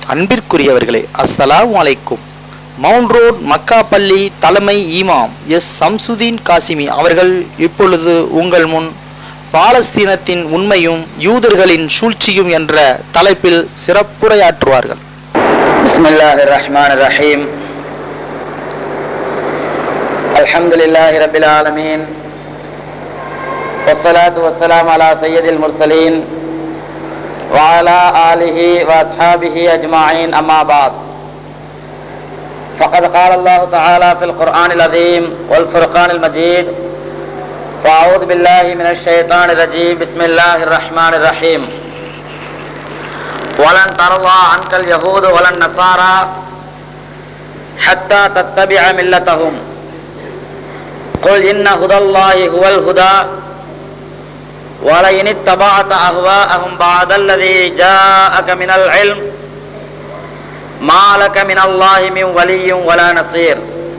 அன்பிற்குரியவர்களே அஸ்ஸலாமு அலைக்கும் மவுண்ட் ரோட் மக்கா பள்ளி தலைமை ஈமாம் எஸ் சம்சுதீன் காசிமி அவர்கள் இப்பொழுது உங்கள் முன் பாலஸ்தீனத்தின் உண்மையும் யூதர்களின் சூழ்ச்சியும் என்ற தலைப்பில் சிறப்புரையாற்றுவார்கள் بسم الله الرحمن الرحيم الحمد لله رب العالمين والصلاة والسلام على سيد المرسلين وعلى آله وأصحابه أجمعين أما بعد فقد قال الله تعالى في القرآن العظيم والفرقان المجيد فأعوذ بالله من الشيطان الرجيم بسم الله الرحمن الرحيم ولن ترضى عنك اليهود ولا النصارى حتى تتبع ملتهم قل إن هدى الله هو الهدى ولئن اتبعت أهواءهم بعد الذي جاءك من العلم ما لك من الله من ولي ولا نصير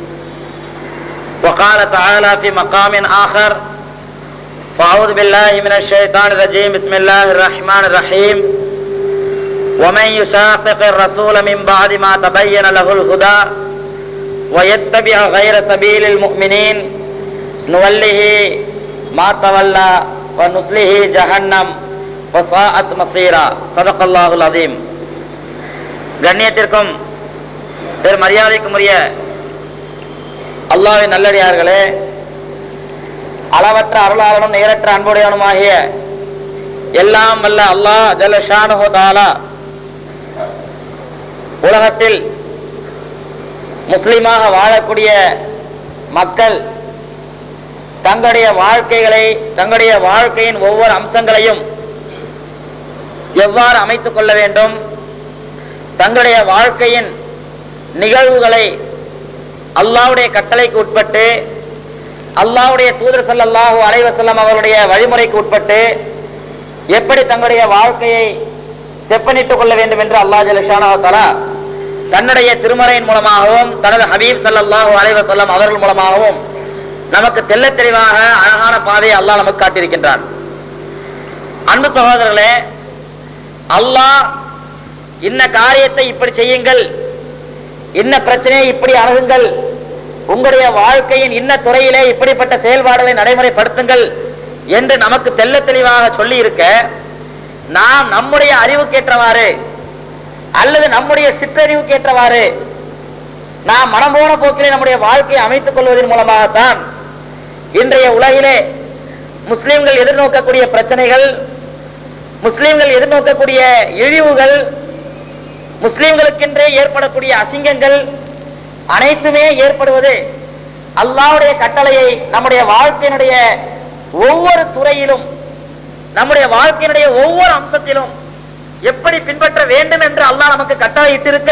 وقال تعالى في مقام آخر فأعوذ بالله من الشيطان الرجيم بسم الله الرحمن الرحيم ومن يشاقق الرسول من بعد ما تبين له الهدى ويتبع غير سبيل المؤمنين نوله ما تولى ونصله جهنم وساءت مصيرا صدق الله العظيم கண்ணியத்திற்கும் பெரும் மரியாதைக்கும் உரிய அல்லாவின் நல்லடியார்களே அளவற்ற அருளாளனும் நேரற்ற அன்புடையவனுமாகிய எல்லாம் வல்ல அல்லாஹ் ஜல்ல ஷானுஹு தாலா உலகத்தில் முஸ்லிமாக வாழக்கூடிய மக்கள் தங்களுடைய வாழ்க்கைகளை தங்களுடைய வாழ்க்கையின் ஒவ்வொரு அம்சங்களையும் எவ்வாறு அமைத்துக் கொள்ள வேண்டும் தங்களுடைய வாழ்க்கையின் நிகழ்வுகளை அல்லாஹ்வுடைய கட்டளைக்கு உட்பட்டு அல்லாஹ்வுடைய தூதர் ஸல்லல்லாஹு அலைஹி வஸல்லம் அவருடைய வழிமுறைக்கு உட்பட்டு எப்படி தங்களுடைய வாழ்க்கையை செப்பனிட்டுக் கொள்ள வேண்டும் என்று அல்லாஹ் ஜலஷானா தலா தன்னுடைய திருமறையின் மூலமாகவும் தனது ஹபீப் ஸல்லல்லாஹு அலைஹி வஸல்லம் அவர்கள் மூலமாகவும் நமக்கு தெள்ளத் தெளிவாக அழகான பாதையை அல்லாஹ் நமக்கு காட்டியிருக்கின்றான் அன்பு சகோதரர்களே அல்லாஹ் இன்ன காரியத்தை இப்படி செய்யுங்கள் இன்ன பிரச்சனையை இப்படி அணுகுங்கள் உங்களுடைய வாழ்க்கையின் இன்ன துறையிலே இப்படிப்பட்ட செயல்பாடுகளை நடைமுறைப்படுத்துங்கள் என்று நமக்கு தெள்ள தெளிவாக சொல்லி இருக்க நாம் நம்முடைய அறிவுக்கேற்றவாறு அல்லது நம்முடைய சிற்றறிவுக்கேற்றவாறு நாம் மனம் போன போக்கிலே நம்முடைய வாழ்க்கையை அமைத்துக் கொள்வதன் மூலமாகத்தான் இன்றைய உலகிலே முஸ்லிம்கள் எதிர்நோக்கக்கூடிய பிரச்சனைகள் முஸ்லிம்கள் எதிர்நோக்கக்கூடிய இழிவுகள் முஸ்லிம்களுக்கென்றே ஏற்படக்கூடிய அசிங்கங்கள் அனைத்துமே ஏற்படுவது அல்லாஹ்வுடைய கட்டளையை நம்முடைய வாழ்க்கையினுடைய ஒவ்வொரு துறையிலும் நம்முடைய வாழ்க்கையினுடைய ஒவ்வொரு அம்சத்திலும் எப்படி பின்பற்ற வேண்டும் என்று அல்லாஹ் நமக்கு கட்டளை இட்டிருக்க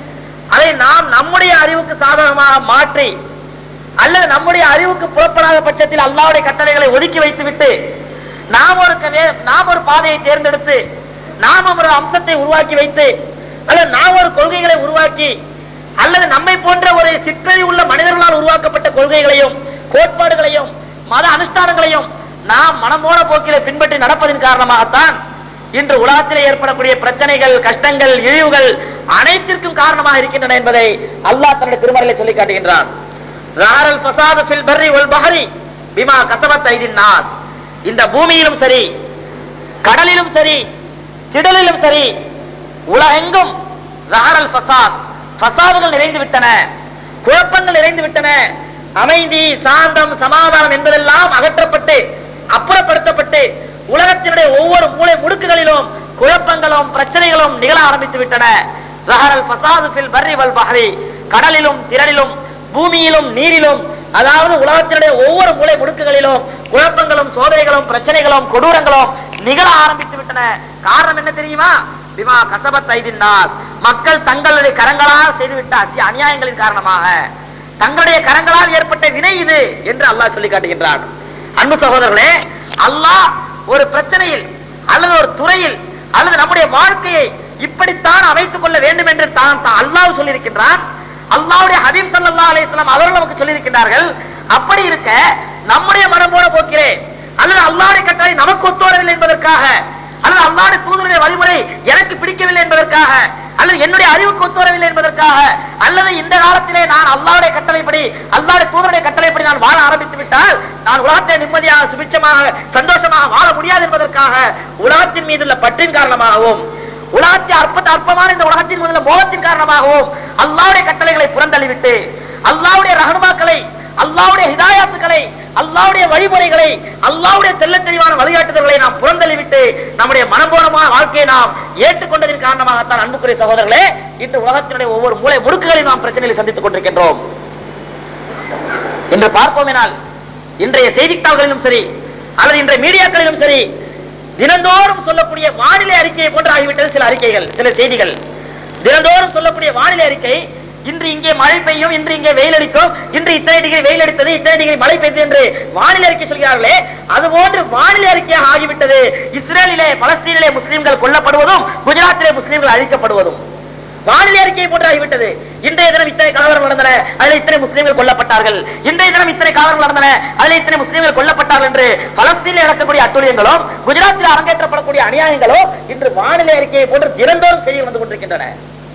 அதை நாம் நம்முடைய அறிவுக்கு சாதகமாக மாற்றி அல்லது நம்முடைய அறிவுக்கு புறப்படாத பட்சத்தில் அல்லாஹ்வுடைய கட்டளைகளை ஒதுக்கி வைத்துவிட்டு நாம் ஒரு க- நாம் ஒரு பாதையை தேர்ந்தெடுத்து நாம் ஒரு அம்சத்தை உருவாக்கி வைத்து அல்லது நாம் ஒரு கொள்கைகளை உருவாக்கி அல்லது நம்மை போன்ற ஒரு சிற்றறி உள்ள மனிதர்களால் உருவாக்கப்பட்ட கொள்கைகளையும் கோட்பாடுகளையும் மத அனுஷ்டானங்களையும் நாம் மனமோன போக்கிலே பின்பற்றி நடப்பதன் காரணமாகத்தான் இன்று உலகத்திலே ஏற்படக்கூடிய பிரச்சனைகள் கஷ்டங்கள் இழிவுகள் அனைத்திற்கும் காரணமாக இருக்கின்றன என்பதை அல்லாஹ் தன்னுடைய திருமறையிலே சொல்லி காட்டுகின்றான் ராரல் ஃபசாது ஃபில் பர்ரி வல் பஹரி பிமா கசபத் ஐதின் நாஸ் இந்த பூமியிலும் சரி கடலிலும் சரி திடலிலும் சரி உலகெங்கும் ராரல் ஃபசாத் ஃபசாதுகள் நிறைந்து விட்டன குழப்பங்கள் நிறைந்து விட்டன அமைதி சாந்தம் சமாதானம் என்பதெல்லாம் அகற்றப்பட்டு அப்புறப்படுத்தப்பட்டு உலகத்தினுடைய ஒவ்வொரு மூலை முடுக்குகளிலும் குழப்பங்களும் பிரச்சனைகளும் நிகழ ஆரம்பித்து விட்டன ரஹரல் ஃபசாது ஃபில் பர்ரி வல் பஹரி கடலிலும் திரளிலும் பூமியிலும் நீரிலும் அதாவது உலகத்தினுடைய ஒவ்வொரு மூலை முடுக்குகளிலும் குழப்பங்களும் சோதனைகளும் பிரச்சனைகளும் கொடூரங்களும் நிகழ ஆரம்பித்து விட்டன காரணம் என்ன தெரியுமா பிமா கசபத் ஐதின் நாஸ் மக்கள் தங்களுடைய கரங்களால் செய்துவிட்ட அசி அநியாயங்களின் காரணமாக தங்களுடைய கரங்களால் ஏற்பட்ட வினை இது என்று அல்லாஹ் சொல்லி காட்டுகின்றான் அன்பு சகோதரர்களே அல்லாஹ் ஒரு பிரச்சனையில் அல்லது ஒரு துறையில் அல்லது நம்முடைய வாழ்க்கையை இப்படித்தான் அமைத்துக் கொள்ள வேண்டும் என்று தான் தான் அல்லாஹ் சொல்லியிருக்கின்றான் அல்லாஹ்வுடைய ஹபீப் ஸல்லல்லாஹு அலைஹி வஸல்லம் அவர்கள் நமக்கு சொல்லியிருக்கின்றார்கள் அப்படி இருக்க நம்முடைய மனம் போன போக்கிறே அல்லது அல்லாஹ்வுடைய கட்டளை நமக்கு ஒத்து வரவில்லை என்பதற்காக அல்லது அல்லாஹ்வுடைய தூதருடைய வழிமுறை எனக்கு பிடிக்கவில்லை என்பதற்காக அல்லது என்னுடைய அறிவுக்கு ஒத்துவரவில்லை என்பதற்காக அல்லது இந்த காலத்திலே நான் அல்லாவுடைய கட்டளைப்படி அல்லாவுடைய தூதருடைய கட்டளைப்படி நான் வாழ ஆரம்பித்து விட்டால் நான் உலகத்தை நிம்மதியாக சுபிட்சமாக சந்தோஷமாக வாழ முடியாது என்பதற்காக உலகத்தின் மீது உள்ள பற்றின் காரணமாகவும் உலகத்தை அற்பத்த அற்பமான இந்த உலகத்தின் மீது உள்ள மோகத்தின் காரணமாகவும் அல்லாவுடைய கட்டளைகளை புறந்தள்ளிவிட்டு அல்லாவுடைய ரஹனுமாக்களை அல்லாவுடைய ஹிதாயாத்துக்களை அல்லாவுடைய வழிமுறைகளை அல்லாவுடைய தெள்ள தெளிவான வழிகாட்டுதல்களை நாம் புறந்தள்ளிவிட்டு நம்முடைய மனம்போனமான வாழ்க்கையை நாம் ஏற்றுக்கொண்டதின் காரணமாகத்தான் அன்புக்குரிய சகோதரர்களே இன்று உலகத்தினுடைய ஒவ்வொரு மூலை முடுக்குகளையும் நாம் பிரச்சனைகளை சந்தித்துக் கொண்டிருக்கின்றோம் என்று பார்ப்போமேனால் இன்றைய செய்தித்தாள்களிலும் சரி அல்லது இன்றைய மீடியாக்களிலும் சரி தினந்தோறும் சொல்லக்கூடிய வானிலை அறிக்கையை போன்று ஆகிவிட்டது சில அறிக்கைகள் சில செய்திகள் தினந்தோறும் சொல்லக்கூடிய வானிலை அறிக்கை இன்று இங்கே மழை பெய்யும் இன்று இங்கே வெயில் அடிக்கும் இன்று இத்தனை டிகிரி வெயில் அடித்தது இத்தனை டிகிரி மழை பெய்தது என்று வானிலை அறிக்கை சொல்கிறார்களே அதுபோன்று வானிலை அறிக்கையாக ஆகிவிட்டது இஸ்ரேலிலே பலஸ்தீனிலே முஸ்லிம்கள் கொல்லப்படுவதும் குஜராத்திலே முஸ்லிம்கள் அழிக்கப்படுவதும் வானிலை அறிக்கையை போன்று ஆகிவிட்டது இன்றைய தினம் இத்தனை கலவரம் நடந்தன அதில் இத்தனை முஸ்லிம்கள் கொல்லப்பட்டார்கள் இன்றைய தினம் இத்தனை கலவரம் நடந்தன அதில் இத்தனை முஸ்லிம்கள் கொல்லப்பட்டார்கள் என்று பலஸ்தீனில் நடக்கக்கூடிய அட்டுழியங்களும் குஜராத்தில் அரங்கேற்றப்படக்கூடிய அநியாயங்களும் இன்று வானிலை அறிக்கையை போன்று தினந்தோறும் செய்தி வந்து கொண்டிருக்கின்றன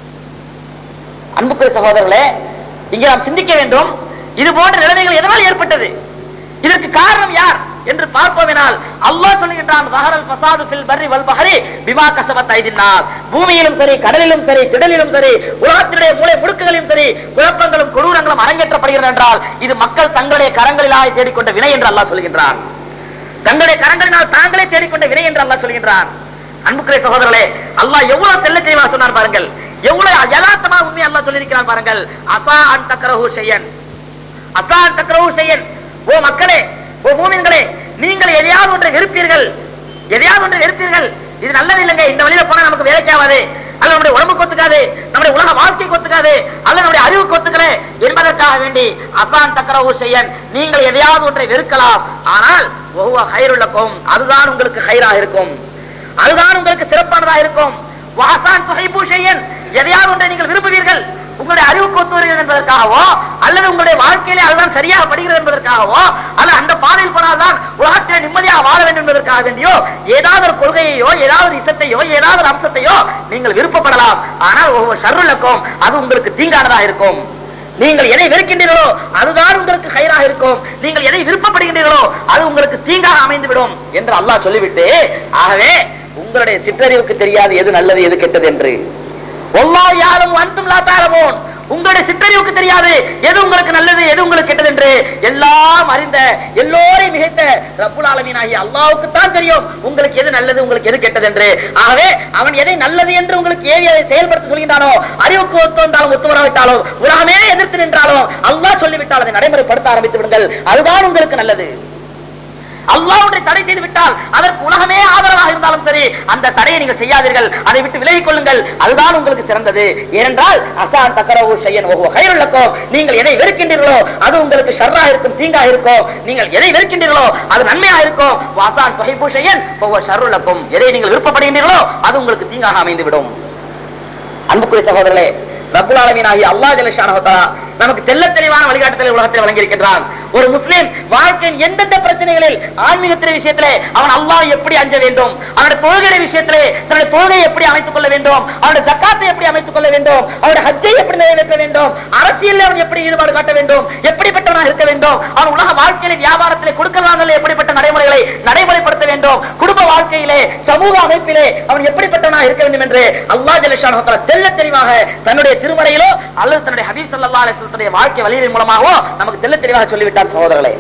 அன்புக்குரிய சகோதரர்களே இங்கே நாம் சிந்திக்க வேண்டும் இது போன்ற நிலைமைகள் எதனால் ஏற்பட்டது இதற்கு காரணம் யார் என்று பார்ப்போமெனால் அல்லாஹ் சொல்லுகின்றான் "ظهرல் ஃபஸாது ஃபில் பர்ரி வல் பஹரி பிமா கஸபத் ஐதின் நாஸ்." பூமியிலும் சரி கடலிலும் சரி திடலிலும் சரி உலகத்தினுடைய மூலை முடுக்குகளிலும் சரி குழப்பங்களும் கொடூரங்களும் அரங்கேற்றப்படுகிறது என்றால் இது மக்கள் தங்களுடைய கரங்களிலாய் தேடிக்கொண்ட வினை என்று அல்லாஹ் சொல்கின்றான் தங்களுடைய கரங்களினால் தாங்களே தேடிக்கொண்ட வினை என்று அல்லாஹ் சொல்கின்றான் அன்புக்குரிய சகோதரர்களே அல்லாஹ் எவ்வளவு தெள்ள தெளிவாக சொன்னார் பாருங்கள் எவ்வளவு யதார்த்தமாக உண்மை அல்லாஹ் சொல்லியிருக்கிறான் பாருங்கள் அசா அன் தக்ரஹு ஷையன் அசா அன் தக்ரஹு ஷையன் ஓ மக்களே ஓ மூமின்களே நீங்கள் எதையாவது ஒன்றை வெறுப்பீர்கள் எதையாவது ஒன்றை வெறுப்பீர்கள் இது நல்லது இல்லைங்க இந்த வழியில போனா நமக்கு வேலைக்கு ஆகாது அல்ல நம்முடைய உடம்புக்கு ஒத்துக்காது நம்முடைய உலக வாழ்க்கைக்கு ஒத்துக்காது அல்ல நம்முடைய அறிவுக்கு ஒத்துக்கல என்பதற்காக வேண்டி அசான் தக்கரவு செய்யன் நீங்கள் எதையாவது ஒன்றை வெறுக்கலாம் ஆனால் ஒவ்வொரு ஹைருள்ளக்கும் அதுதான் உங்களுக்கு ஹைராக இருக்கும் அதுதான் உங்களுக்கு சிறப்பானதாக இருக்கும் வாசான் துகைபூ செய்யன் எதையாவது ஒன்றை நீங்கள் விரும்புவீர்கள் உங்களுடைய அறிவுக்கு ஒத்து வருகிறது என்பதற்காகவோ அல்லது உங்களுடைய வாழ்க்கையிலே அதுதான் சரியாக படுகிறது என்பதற்காகவோ அல்ல அந்த பாதையில் போனால்தான் உலகத்திலே நிம்மதியாக வாழ வேண்டும் என்பதற்காக வேண்டியோ ஏதாவது ஒரு கொள்கையையோ ஏதாவது ஒரு இசத்தையோ ஏதாவது ஒரு அம்சத்தையோ நீங்கள் விருப்பப்படலாம் ஆனால் ஒவ்வொரு ஷர்ருலக்கும் அது உங்களுக்கு தீங்கானதாக இருக்கும் நீங்கள் எதை வெறுக்கின்றீர்களோ அதுதான் உங்களுக்கு கயிறாக இருக்கும் நீங்கள் எதை விருப்பப்படுகின்றீர்களோ அது உங்களுக்கு தீங்காக அமைந்துவிடும் என்று அல்லாஹ் சொல்லிவிட்டு ஆகவே உங்களுடைய சிற்றறிவுக்கு தெரியாது எது நல்லது எது கெட்டது என்று ஒல்லாஹ் யாரும் அன்தும் லா தாரமோன் உங்களுடைய சிற்றறிவுக்கு தெரியாது எது உங்களுக்கு நல்லது எது உங்களுக்கு கெட்டது என்று எல்லாம் அறிந்த எல்லோரையும் மிகைத்த ரப்புல் ஆலமீன் ஆகிய அல்லாவுக்கு தான் தெரியும் உங்களுக்கு எது நல்லது உங்களுக்கு எது கெட்டது என்று ஆகவே அவன் எதை நல்லது என்று உங்களுக்கு ஏவி அதை செயல்படுத்த சொல்கின்றானோ அறிவுக்கு ஒத்து வந்தாலும் ஒத்து வராவிட்டாலும் உலகமே எதிர்த்து நின்றாலும் அல்லாஹ் சொல்லிவிட்டால் அதை நடைமுறைப்படுத்த ஆரம்பித்து விடுங்கள் அதுதான் உங்களுக்கு நல்லது அல்லாஹ் ஒன்றை தடை செய்து விட்டால் அதற்கு உலகமே ஆதரவாக இருந்தாலும் சரி அந்த தடையை நீங்கள் செய்யாதீர்கள் அதை விட்டு விலகிக் கொள்ளுங்கள் அதுதான் உங்களுக்கு சிறந்தது ஏனென்றால் அசான் தக்கரவு செய்யன் ஓஹோ கைருள்ளக்கோ நீங்கள் எதை வெறுக்கின்றீர்களோ அது உங்களுக்கு ஷர்ராக இருக்கும் தீங்காக இருக்கும் நீங்கள் எதை வெறுக்கின்றீர்களோ அது நன்மையாக இருக்கும் வாசான் தொகைபூ செய்யன் ஒவ்வொரு ஷர்ருள்ளக்கும் எதை நீங்கள் விருப்பப்படுகின்றீர்களோ அது உங்களுக்கு தீங்காக அமைந்துவிடும் அன்புக்குரிய சகோதரர்களே ரப்புல் ஆலமீன் ஆகிய அல்லாஹ் ஜல்லஷானஹு தஆலா நமக்கு தெள்ளத் தெளிவான வழிகாட்டுதலை உலகத்தில் வழங்கி இருக்கின்றான் ஒரு முஸ்லிம் வாழ்க்கையின் எந்தெந்த பிரச்சனைகளில் ஆன்மீகத்தின் விஷயத்திலே அவன் அல்லாஹ் எப்படி அஞ்ச வேண்டும் அவனுடைய தொழுகை விஷயத்திலே தன்னுடைய தொழுகையை எப்படி அமைத்துக் கொள்ள வேண்டும் அவனுடைய ஜக்காத்தை எப்படி அமைத்துக் கொள்ள வேண்டும் அவனுடைய ஹஜ்ஜை எப்படி நிறைவேற்ற வேண்டும் அரசியலில் அவன் எப்படி ஈடுபாடு காட்ட வேண்டும் எப்படிப்பட்டவனாக இருக்க வேண்டும் அவன் உலக வாழ்க்கையிலே வியாபாரத்திலே கொடுக்கல் வாங்கல எப்படிப்பட்ட நடைமுறைகளை நடைமுறைப்படுத்த வேண்டும் குடும்ப வாழ்க்கையிலே சமூக அமைப்பிலே அவன் எப்படிப்பட்டவனாக இருக்க வேண்டும் என்று அல்லாஹ் ஜல்லஷானஹு தஆலா தெள்ளத் தெளிவாக தன்னுடைய திருமறையிலோ அல்லது தன்னுடைய ஹபீப் ஸல்லல்லாஹு அலைஹி வஸல்லத்துடைய வாழ்க்கை வழியின் மூலமாகவோ நமக்கு தெள்ளத் தெளிவாக சொல்லிவிட்டார் சகோதரர்களே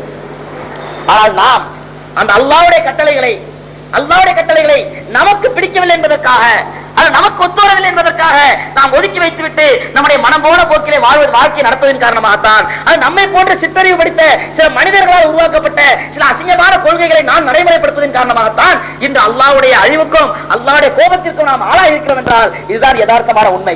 ஆனால் நாம் அந்த அல்லாஹ்வுடைய கட்டளைகளை அல்லாஹ்வுடைய கட்டளைகளை நமக்கு பிடிக்கவில்லை என்பதற்காக அது நமக்கு ஒத்துவரவில்லை என்பதற்காக நாம் ஒதுக்கி வைத்துவிட்டு நம்முடைய மனம் போன போக்கிலே வாழ்வது வாழ்க்கை நடப்பதன் காரணமாகத்தான் அது நம்மை போன்ற சித்தறிவு படித்த சில மனிதர்களால் உருவாக்கப்பட்ட சில அசிங்கமான கொள்கைகளை நாம் நடைமுறைப்படுத்துவதன் காரணமாகத்தான் இன்று அல்லாஹ்வுடைய அழிவுக்கும் அல்லாஹ்வுடைய கோபத்திற்கும் நாம் ஆளாக இருக்கிறோம் என்றால் இதுதான் யதார்த்தமான உண்மை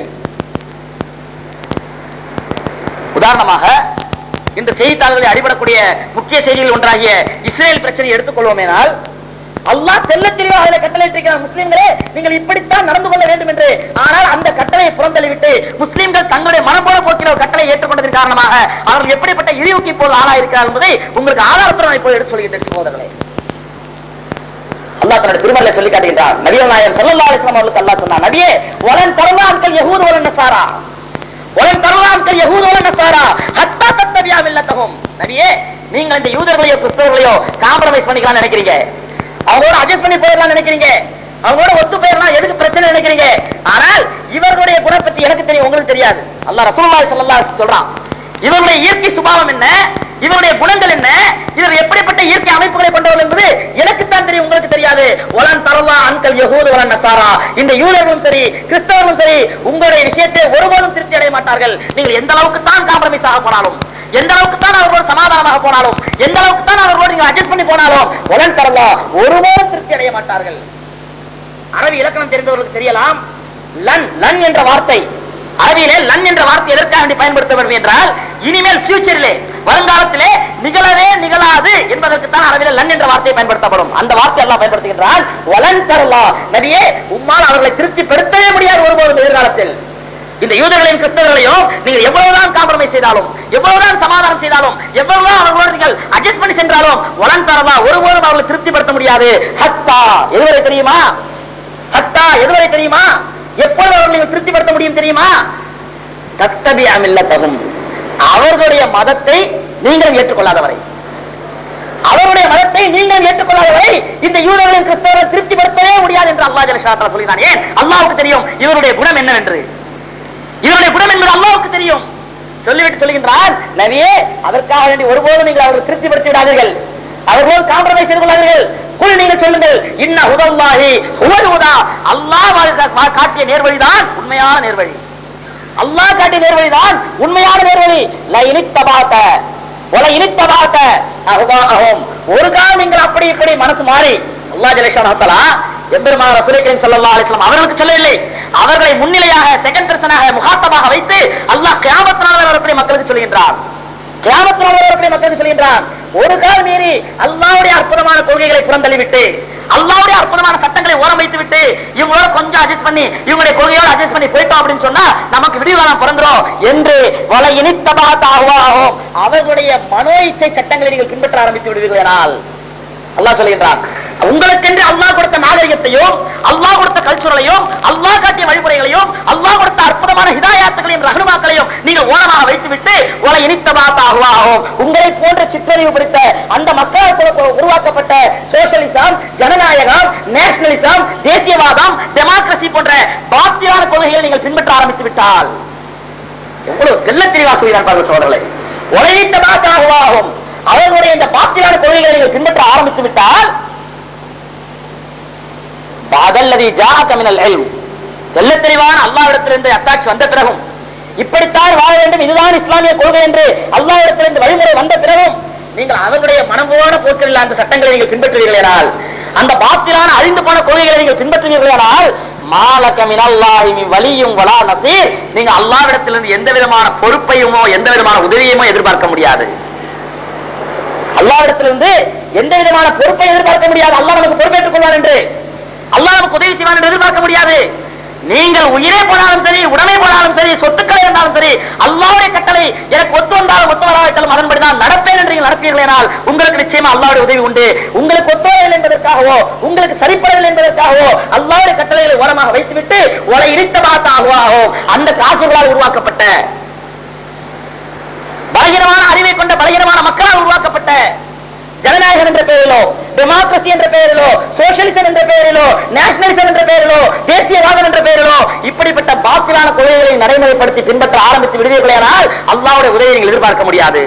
உதாரணமாக இந்த செய்தித்தாள்களில் அடிபடக்கூடிய முக்கிய செய்திகள் ஒன்றாகிய இஸ்ரேல் பிரச்சனை எடுத்துக்கொள்வோமேனால் அல்லாஹ் தெள்ள தெளிவாக அதில் கட்டளையிட்டிருக்கிறார் முஸ்லிம்களே நீங்கள் இப்படித்தான் நடந்து கொள்ள வேண்டும் என்று ஆனால் அந்த கட்டளையை புறந்தள்ளிவிட்டு முஸ்லிம்கள் தங்களுடைய மனம்போல போக்கில் ஒரு கட்டளை ஏற்றுக்கொண்டதன் காரணமாக அவர்கள் எப்படிப்பட்ட இழிவுக்கு இப்போது ஆளாயிருக்கிறார் என்பதை உங்களுக்கு ஆதாரத்துடன் நான் இப்போது எடுத்து சொல்கின்றேன் சகோதரர்களே அல்லாஹ் தன்னுடைய திருமறையில சொல்லி காட்டுகின்றார் நபிகள் நாயகம் ஸல்லல்லாஹு அலைஹி வஸல்லம் அவர்களுக்கு அல்லாஹ் சொன்னார் நபியே வலன் தரலான்கள் யஹூது வலன் நசாரா வலன் தரலான்கள் யஹூது வலன் நசாரா ஹத்தா தத்தபியா மில்லத்தஹும் நபியே நீங்க இந்த யூதர்களையோ கிறிஸ்தவர்களையோ காம்ப்ரமைஸ் பண்ணிக்கலாம்னு நினைக்கிறீங்க அவங்களோட அட்ஜஸ்ட் பண்ணி போயிடலாம் நினைக்கிறீங்க அவங்களோட ஒத்து போயிடலாம் எதுக்கு பிரச்சனை நினைக்கிறீங்க ஆனால் இவர்களுடைய குணம் பத்தி எனக்கு தெரியும் உங்களுக்கு தெரியாது அல்லாஹ் ரசூலுல்லாஹி ஸல்லல்லாஹு அலைஹி வஸல்லம் சொல்றான் இவருடைய இயற்கை சுபாவம் என்ன இவருடைய குணங்கள் என்ன இவர் எப்படிப்பட்ட இயற்கை அமைப்புகளை கொண்டவர் என்பது எனக்குத்தான் தெரியும் உங்களுக்கு தெரியாது ஒலன் தரவா அன்கல் யஹூது வலன் நசாரா இந்த யூதர்களும் சரி கிறிஸ்தவர்களும் சரி உங்களுடைய விஷயத்தை ஒருபோதும் திருப்தி அடைய மாட்டார்கள் நீங்கள் எந்த அளவுக்கு தான் காம்ப்ரமைஸ் ஆக போனாலும் எந்த அளவுக்கு தான் அவர்களோடு சமாதானமாக போனாலும் எந்த அளவுக்கு தான் அவர்களோடு நீங்கள் அட்ஜஸ்ட் பண்ணி போனாலும் ஒலன் தரவா ஒருபோதும் திருப்தி அடைய மாட்டார்கள் அரபி இலக்கணம் தெரிந்தவர்களுக்கு தெரியலாம் லன் லன் என்ற வார்த்தை அரபியிலே லன் என்ற வார்த்தை எதற்காக வேண்டி பயன்படுத்தப்படும் என்றால் இனிமேல் ஃபியூச்சரிலே வருங்காலத்திலே நிகழவே நிகழாது என்பதற்கு தான் அரபியில லன் என்ற வார்த்தை பயன்படுத்தப்படும் அந்த வார்த்தை எல்லாம் பயன்படுத்துகின்றால் வலன் தரலா நபியே உம்மால் அவர்களை திருப்திப்படுத்தவே முடியாது ஒருபோதும் எதிர்காலத்தில் இந்த யூதர்களையும் கிறிஸ்தவர்களையும் நீங்கள் எவ்வளவுதான் காம்ப்ரமைஸ் செய்தாலும் எவ்வளவுதான் சமாதானம் செய்தாலும் எவ்வளவுதான் அவர்களோடு நீங்கள் அட்ஜஸ்ட் பண்ணி சென்றாலும் வலன் தரலா ஒருபோதும் அவர்களை திருப்திப்படுத்த முடியாது ஹத்தா எதுவரை தெரியுமா ஹத்தா எதுவரை தெரியுமா எப்பொழுது அவர்கள் நீங்கள் திருப்திப்படுத்த முடியும் தெரியுமா தத்தபி அமில்லத்தகும் அவர்களுடைய மதத்தை நீங்கள் ஏற்றுக்கொள்ளாதவரை அவருடைய மதத்தை நீங்கள் ஏற்றுக்கொள்ளாதவரை இந்த யூதர்களின் கிறிஸ்தவரை திருப்திப்படுத்தவே முடியாது என்று அல்லாஹ் ஜலஷாத்தா சொல்லினான் ஏன் அல்லாஹ்வுக்கு தெரியும் இவருடைய குணம் என்னவென்று இவருடைய குணம் என்பது அல்லாஹ்வுக்கு தெரியும் சொல்லிவிட்டு சொல்லுகின்றார் நபியே அதற்காக வேண்டி ஒருபோதும் நீங்கள் அவரை திருப்திப்படுத்தி விடாதீர்கள் அவர்களோடு காம்ப்ரமைஸ் செய்து கொள்ளாதீர்கள் குல் நீங்கள் சொல்லுங்கள் இன்ன ஹுதல்லாஹி ஹுவல் ஹுதா அல்லாஹ் வாழ்க- வா- காட்டிய நேர்வழிதான் உண்மையான நேர்வழி அல்லாஹ் காட்டிய நேர்வழிதான் உண்மையான நேர்வழி ல இனித்தபாத்த ஒல இனித்தபாத்த அஹ்வாஹும் ஒரு காலம் நீங்கள் அப்படி இப்படி மனசு மாறி அல்லாஹ் ஜலஷான் தஆலா எம்பெருமான ரசூலை கரீம் ஸல்லல்லாஹு அலைஹி வஸல்லம் அவர்களுக்கு சொல்லவில்லை அவர்களை முன்னிலையாக செகண்ட் பர்சனாக முகாத்தமாக வைத்து அல்லாஹ் கியாமத் நாள் வரை வரக்கூடிய மக்களுக்கு சொல்கின்றார் கியாமத் நாள் வரை வரக்கூடிய மக்களுக்கு சொல்கின்றான் ஒரு கால் மீறி அல்லாஹ்வுடைய அற்புதமான கொள்கைகளை புறந்தள்ளிவிட்டு அல்லாஹ்வுடைய அற்புதமான சட்டங்களை ஓரம் வைத்து விட்டு இவங்களோட கொஞ்சம் அட்ஜஸ்ட் பண்ணி இவங்களுடைய கொள்கையோட அட்ஜஸ்ட் பண்ணி போயிட்டோம் அப்படின்னு சொன்னா நமக்கு விடிவானம் பிறந்துரும் என்று வல இனித்தபாத்தாகும் அவர்களுடைய மனோ இச்சை சட்டங்களை நீங்கள் பின்பற்ற ஆரம்பித்து விடுவீர்களால் அல்லாஹ் சொல்கின்றான் உங்களுக்கென்று அல்லாஹ் கொடுத்த நாகரிகத்தையும் அல்லாஹ் கொடுத்த கல்ச்சுரலையும் அல்லாஹ் காட்டிய வழிமுறைகளையும் அல்லாஹ் கொடுத்த அற்புதமான ஹிதாயாத்துகளையும் ரஹ்மாக்களையும் நீங்கள் ஓரமாக வைத்துவிட்டு உலை இனித்தபாத்தாகுவாகும் உங்களை போன்ற சிற்றறிவு பிடித்த அந்த மக்களுக்கு உருவாக்கப்பட்ட சோசியலிசம் ஜனநாயகம் நேஷனலிசம் தேசியவாதம் டெமோக்ரசி போன்ற பாத்தியான கொள்கைகளை நீங்கள் பின்பற்ற ஆரம்பித்து விட்டால் எவ்வளவு தெல்ல தெளிவா சொல்கிறார் பாருங்கள் சோழர்களை உலகித்தபாத்தாகுவாகும் அவர்களுடைய இந்த பாத்திரான கொள்கைகளை நீங்கள் பின்பற்ற ஆரம்பித்து விட்டால் பாதல்லதி ஜாஅக மினல் இல்ம் தெல்ல தெளிவான அல்லாஹ்விடத்திலிருந்து அத்தாட்சி வந்த பிறகும் இப்படித்தான் வாழ வேண்டும் இதுதான் இஸ்லாமிய கொள்கை என்று அல்லாஹ்விடத்திலிருந்து வழிமுறை வந்த பிறகும் நீங்கள் அவர்களுடைய மனம்போன போக்கில் அந்த சட்டங்களை நீங்கள் பின்பற்றுவீர்களானால் அந்த பாத்திரான அழிந்து போன கொள்கைகளை நீங்கள் பின்பற்றுவீர்களானால் மாலக மினல்லாஹி மின் வலியும் வலா நசீர் நீங்க அல்லாஹ்விடத்திலிருந்து எந்த விதமான பொறுப்பையுமோ எந்த விதமான உதவியுமோ எதிர்பார்க்க முடியாது அல்லாஹ்விடத்திலிருந்து எந்த விதமான பொறுப்பை எதிர்பார்க்க முடியாது அல்லாஹ் நமக்கு பொறுப்பேற்றுக் கொள்வார் என்று அல்லாஹ் நமக்கு உதவி செய்வான் என்று எதிர்பார்க்க முடியாது நீங்கள் உயிரே போனாலும் சரி உடமை போனாலும் சரி சொத்துக்களை இருந்தாலும் சரி அல்லாஹ்வுடைய கட்டளை எனக்கு ஒத்து வந்தாலும் ஒத்து வராவிட்டாலும் அதன்படி நான் நடப்பேன் என்று நீங்கள் நடப்பீர்களானால் உங்களுக்கு நிச்சயமா அல்லாஹ்வுடைய உதவி உண்டு உங்களுக்கு ஒத்துழைகள் என்பதற்காகவோ உங்களுக்கு சரிப்படவில்லை என்பதற்காகவோ அல்லாஹ்வுடைய கட்டளைகளை ஓரமாக வைத்துவிட்டு உலை இடித்த பார்த்தாகவோ அந்த காசுகளால் உருவாக்கப்பட்ட பலகீனமான அறிவை கொண்ட பலகீனமான மக்களால் உருவாக்கப்பட்ட ஜனநாயகம் என்ற பெயரிலோ டெமோக்ரசி என்ற பெயரிலோ சோசியலிசம் என்ற பெயரிலோ நேஷனலிசம் என்ற பெயரிலோ தேசியவாதம் என்ற பெயரிலோ இப்படிப்பட்ட பாத்திலான கொள்கைகளை நடைமுறைப்படுத்தி பின்பற்ற ஆரம்பித்து விடுவீர்களானால் அல்லாவுடைய உதவியை நீங்கள் எதிர்பார்க்க முடியாது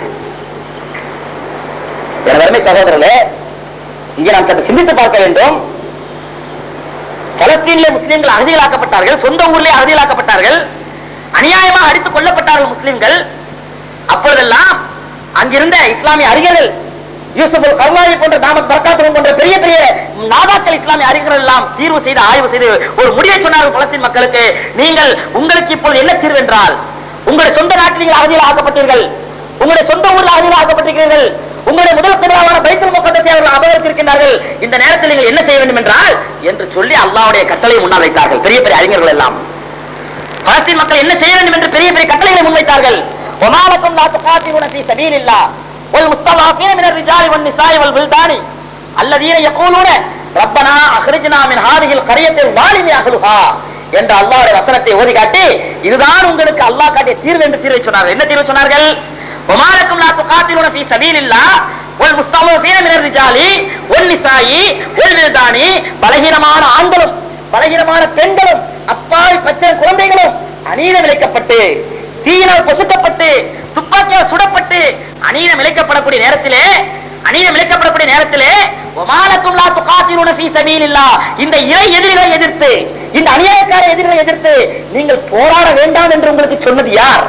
எனது அருமை சகோதரர்களே இங்கே நாம் சற்று சிந்தித்து பார்க்க வேண்டும் பலஸ்தீனிலே முஸ்லிம்கள் அகதிகளாக்கப்பட்டார்கள் சொந்த ஊரிலே அகதிகளாக்கப்பட்டார்கள் அநியாயமாக அடித்துக் கொல்லப்பட்டார்கள் முஸ்லிம்கள் அப்பொழுதெல்லாம் அங்கிருந்த இஸ்லாமிய அறிஞர்கள் யூசுப் கர்வாயி போன்ற தாமத் பரக்காத்துவம் போன்ற பெரிய பெரிய நாதாக்கள் இஸ்லாமிய அறிஞர்கள் எல்லாம் தீர்வு செய்து ஆய்வு செய்து ஒரு முடிவை சொன்னார்கள் பலஸ்தீன் மக்களுக்கு நீங்கள் உங்களுக்கு இப்பொழுது என்ன தீர்வு என்றால் உங்களுடைய சொந்த நாட்டில் நீங்கள் அகதியில் ஆக்கப்பட்டீர்கள் உங்களுடைய சொந்த ஊரில் அகதியில் ஆக்கப்பட்டிருக்கிறீர்கள் உங்களுடைய முதல் சிறாவான பைத்தல் முக்கத்தை அவர்கள் அபகரித்திருக்கிறார்கள் இந்த நேரத்தில் நீங்கள் என்ன செய்ய வேண்டும் என்றால் என்று சொல்லி அல்லாஹ்வுடைய கட்டளையை முன்னால் வைத்தார்கள் பெரிய பெரிய அறிஞர்கள் எல்லாம் பலஸ்தீன் மக்கள் என்ன செய்ய வேண்டும் என்று பெரிய பெரிய கட்டளைகளை முன்வைத்தார்கள் ஒமாலக்கும் லா துகாத்திலுன ஃபீ சபீலில்லாஹ் வல் முஸ்தலாஃபீன மினர் ரிஜாலி வன் நிசாஇ வல் வில்தானி الذين يقولون ரப்பனா அஹ்ரிஜ்னா மின் ஹாதிஹில் கரியத்தில் வாலிமி அஹ்லுஹா என்ற அல்லாஹ்வுடைய வசனத்தை ஓதி காட்டி இதுதான் உங்களுக்கு அல்லாஹ் காட்டிய தீர்வு என்று தீர்வை சொன்னார்கள் என்ன தீர்வு சொன்னார்கள் ஒமாலக்கும் லா துகாத்திலுன ஃபீ சபீலில்லாஹ் வல் முஸ்தலஃபீன மினர் ரிஜாலி வல் நிசாயி வல் வில்தானி பலகீனமான ஆண்களும் பலகீனமான பெண்களும் அப்பாவி பச்சை குழந்தைகளும் அநீதம் இழைக்கப்பட்டு தீயினால் பொசுக்கப்பட்டு துப்பாக்கியால் சுடப்பட்டு அநீதம் இழைக்கப்படக்கூடிய நேரத்திலே அநீதம் இழைக்கப்படக்கூடிய நேரத்திலே ஒமாலக்கும் லா துகாத்திலுன ஃபீ சபீலில்லாஹ் இந்த இறை எதிரிகளை எதிர்த்து இந்த அநியாயக்கார எதிரிகளை எதிர்த்து நீங்கள் போராட வேண்டாம் என்று உங்களுக்கு சொன்னது யார்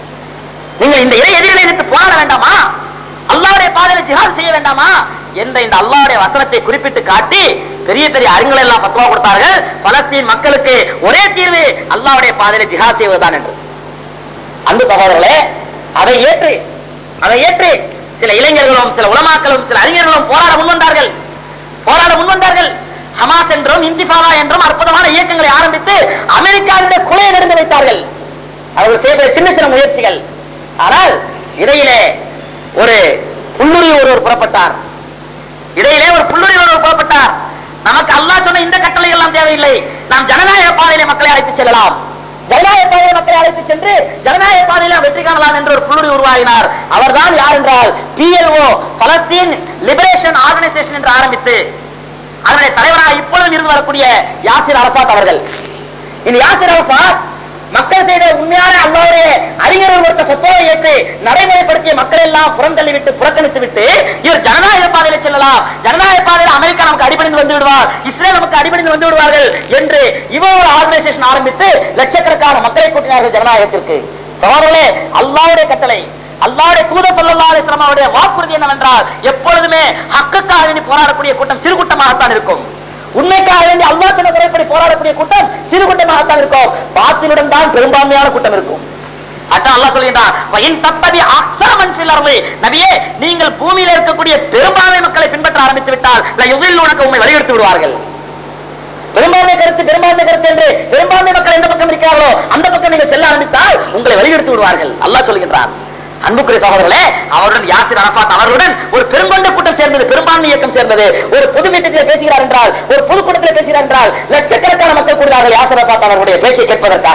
நீங்கள் இந்த இறை எதிரிகளை எதிர்த்து போராட வேண்டாமா அல்லாஹ்வுடைய பாதையில ஜிஹாத் செய்ய வேண்டாமா என்ற இந்த அல்லாஹ்வுடைய வசனத்தை குறிப்பிட்டு காட்டி பெரிய பெரிய அறிஞர்கள் எல்லாம் பத்வா கொடுத்தார்கள் பலஸ்தீன் மக்களுக்கு ஒரே தீர்வு அல்லாஹ்வுடைய பாதையில ஜிஹாத் செய்வதுதான் என்று அன்பு சகோதரர்களே அதை ஏற்று அதை ஏற்று சில இளைஞர்களும் சில உலமாக்களும் சில அறிஞர்களும் போராட முன்வந்தார்கள் போராட முன்வந்தார்கள் ஹமாஸ் என்றும் இந்திஃபாதா என்றும் அற்புதமான இயக்கங்களை ஆரம்பித்து அமெரிக்காவுடைய கொலையை நடந்து வைத்தார்கள் அவர்கள் செய்த சின்ன சின்ன முயற்சிகள் ஆனால் இடையிலே ஒரு புல்லுரி ஒருவர் புறப்பட்டார் இடையிலே ஒரு புல்லுரி ஒருவர் புறப்பட்டார் நமக்கு அல்லாஹ் சொன்ன இந்த கட்டளைகள் எல்லாம் தேவையில்லை நாம் ஜனநாயக பாதையிலே மக்களை அழைத்து செல்லலாம் ஜனநாயக பாதையில மக்களை அழைத்து சென்று ஜனநாயக பாதையில வெற்றி காணலாம் என்று ஒரு புல்லுரி உருவாகினார் அவர்தான் யார் என்றால் பிஎல்ஓ பலஸ்தீன் லிபரேஷன் ஆர்கனைசேஷன் என்று ஆரம்பித்து அதனுடைய தலைவராக இப்பொழுதும் இருந்து வரக்கூடிய யாசிர் அரபாத் அவர்கள் இந்த யாசிர் அரபாத் மக்கள் செய்த உண்மையான அல்லாவுடைய அறிஞர்கள் ஒருத்த சொத்தோவை ஏற்று நடைமுறைப்படுத்திய மக்கள் எல்லாம் புறந்தள்ளி விட்டு புறக்கணித்து விட்டு இவர் ஜனநாயக பாதையில செல்லலாம் ஜனநாயக பாதையில அமெரிக்கா நமக்கு அடிபணிந்து வந்து விடுவார் இஸ்ரேல் நமக்கு அடிபணிந்து வந்து விடுவார்கள் என்று இவன் ஒரு ஆர்கனைசேஷன் ஆரம்பித்து லட்சக்கணக்கான மக்களை கூட்டினார்கள் ஜனநாயகத்திற்கு சகோதரர்களே அல்லாவுடைய கட்டளை அல்லாவுடைய தூதர் ஸல்லல்லாஹு அலைஹி வஸல்லம் அவருடைய வாக்குறுதி என்னவென்றால் எப்பொழுதுமே ஹக்குக்காக வேண்டி போராடக்கூடிய கூட்டம் சிறு கூட்டமாகத்தான் இருக்கும் உண்மைக்காக வேண்டி அல்லாஹ் சொன்ன முறைப்படி போராடக்கூடிய கூட்டம் சிறு கூட்டமாகத்தான் இருக்கும் பாத்திலுடன் தான் பெரும்பான்மையான கூட்டம் இருக்கும் அதான் அல்லாஹ் சொல்கின்றான் வயின் தப்பதி அக்ஸரமன் ஃபில் அர்தி நபியே நீங்கள் பூமியில இருக்கக்கூடிய பெரும்பான்மை மக்களை பின்பற்ற ஆரம்பித்து விட்டால் la யுதில்லுனக உம்மை வழிகெடுத்து விடுவார்கள் பெரும்பான்மை கருத்து பெரும்பான்மை கருத்து என்று பெரும்பான்மை மக்கள் எந்த பக்கம் இருக்கிறார்களோ அந்த பக்கம் நீங்கள் செல்ல ஆரம்பித்தால் உங்களை வழிகெடுத்து விடுவார்கள் அல்லாஹ் சொல்கின்றான் அன்புக்குரிய சகோதரர்களே அவருடன் யாசிர் அரபாத் அவர்களுடன் ஒரு பெருங்கொண்ட கூட்டம் சேர்ந்தது பெரும்பான்மை இயக்கம் சேர்ந்தது ஒரு பொது மீட்டத்தில் பேசுகிறார் என்றால் ஒரு பொது கூட்டத்தில் பேசுகிறார் என்றால் லட்சக்கணக்கான மக்கள் கூடுகிறார்கள் யாசிர் அரபாத் அவர்களுடைய பேச்சை கேட்பதற்காக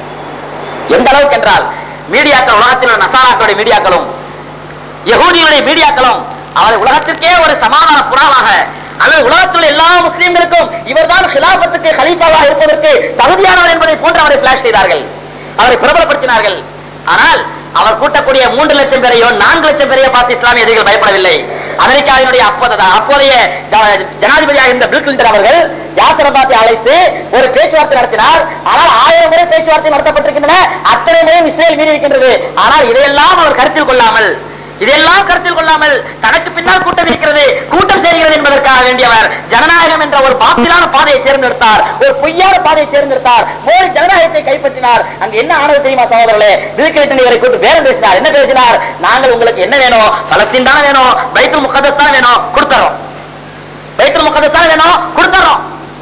எந்த அளவுக்கு என்றால் மீடியாக்கள் உலகத்தில் உள்ள நசாராக்களுடைய மீடியாக்களும் யகூதிகளுடைய மீடியாக்களும் அவரை உலகத்திற்கே ஒரு சமாதான புறாவாக அல்லது உலகத்தில் உள்ள எல்லா முஸ்லிம்களுக்கும் இவர்தான் ஹிலாபத்துக்கு ஹலீஃபாவாக இருப்பதற்கு தகுதியானவர் என்பதை போன்று அவரை பிளாஷ் செய்தார்கள் அவரை பிரபலப்படுத்தினார்கள் ஆனால் அவர் கூட்டக்கூடிய மூன்று லட்சம் பேரையோ நான்கு லட்சம் பேரையோ பார்த்து இஸ்லாமிய எதிரிகள் பயப்படவில்லை அமெரிக்காவினுடைய அப்போதைய அப்போதைய ஜ- ஜனாதிபதியாக இருந்த பில் கிளின்டன் அவர்கள் யாசர் அபாத்தை அழைத்து ஒரு பேச்சுவார்த்தை நடத்தினார் ஆனால் ஆயிரம் முறை பேச்சுவார்த்தை நடத்தப்பட்டிருக்கின்றன அத்தனை முறையும் இஸ்ரேல் மீறி இருக்கின்றது ஆனால் இதையெல்லாம் அவர் கருத்தில் கொள்ளாமல் இதெல்லாம் கருத்தில் கொள்ளாமல் தனக்கு பின்னால் கூட்டம் இருக்கிறது கூட்டம் செய்கிறது என்பதற்காக வேண்டியவர் ஜனநாயகம் என்ற ஒரு பாத்திலான பாதையை தேர்ந்தெடுத்தார் ஒரு பொய்யான பாதையை தேர்ந்தெடுத்தார் மோடி ஜனநாயகத்தை கைப்பற்றினார் அங்க என்ன ஆனது தெரியுமா சகோதரர்களே பில் கிளின்டன் இவரை கூட்டு பேரம் பேசினார் என்ன பேசினார் நாங்கள் உங்களுக்கு என்ன வேணும் பலஸ்தீன் தானே வேணும் பைத்துல் முகதஸ் தானே வேணும் கொடுத்துறோம் பைத்துல் முகதஸ் தானே வேணும் கொடுத்துறோம்